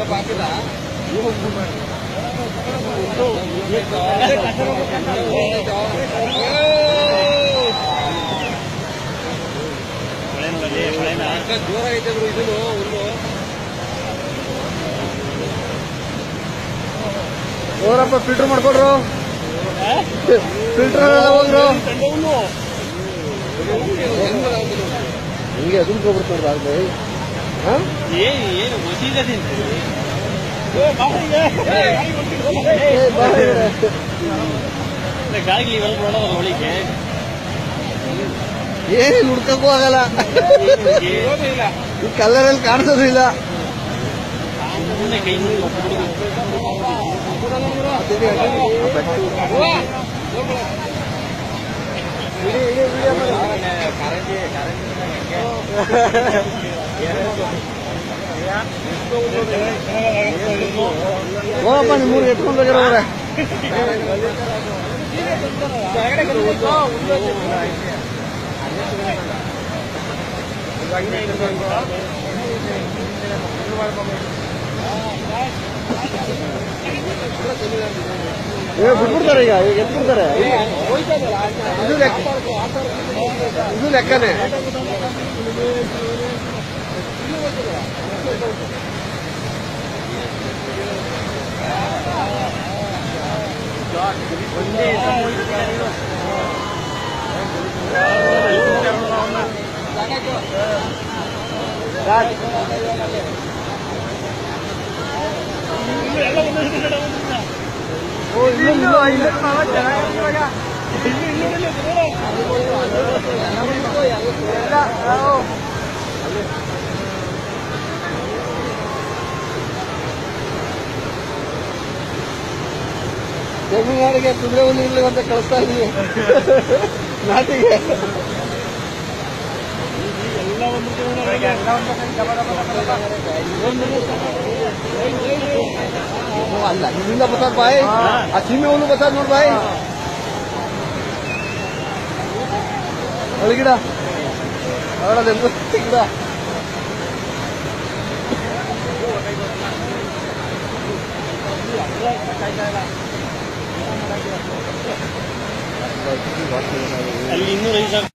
ಜೋರ ಐತೆ ಗುರು ಇದನ್ನು ಒಂದು ಹೋಗ್ರಪ್ಪ ಫಿಲ್ಟರ್ ಮಾಡ್ಕೊಡ್ರು ಫಿಲ್ಟರ್ ಎಲ್ಲ ಹೋಗ್ರು ಹಿಂಗೆ ಅದನ್ನ ಹೋಗ್ಬಿಡ್ತಾರೆ ಆಗ್ಲಿ ಹಾ ಏನು ಏನು ಗೊತ್ತಿಲ್ಲದಿಂದ ಏ, ಬಾ ಇವ್ರೆ. ಗಾಳಿಗೆ ಇವೆಲ್ಲ ನೋಡೋದು ಒಳಗೆ ಏನಿಲ್ಲ ಹುಡ್ಕಕ್ಕೂ ಆಗಲ್ಲ ಈ ಕಲ್ಲರಲ್ಲಿ ಕಾಣಿಸೋದು ಇಲ್ಲ ಸುಮ್ಮನೆ ಕೈ ಹೋಗಪ್ಪ ನಿಮ್ಮೂರಿಗೆ ಎತ್ಕೊಂಡು ಹೋಗ್ಯಾರ ಏ ಬಿಟ್ಬಿಡ್ತಾರೆ ಈಗ ಈಗ ಎತ್ಬಿಡ್ತಾರೆ ಇದು ಲೆಕ್ಕ ಇದು ಲೆಕ್ಕನೇ ಓ ಇಲ್ಲ ಇಲ್ಲ ಇಲ್ಲ ತಮಿಳುನಾಡಿಗೆ ಕುದುರೆ ಹುಲ್ಲು ಇಲ್ಲ ಅಂತ ಕಳಿಸ್ತಾ ಇದೀವಿ ನಾಟಿಗೆ ಓ, ಅಲ್ಲ ಇಲ್ಲಿಂದ ಬರ್ತದ ಬಾಯ್ ಆ ಸೀಮೆ ಹುಲ್ಲು ಬರ್ತದ ನೋಡ್ ಬಾಯ್ ಒಳಗಿಡ ಹೊರಡೋದೆಂದು ಗಿಡ ಅಲ್ಲಿ ಇನ್ನೂರ ಐದು ಸಾವಿರ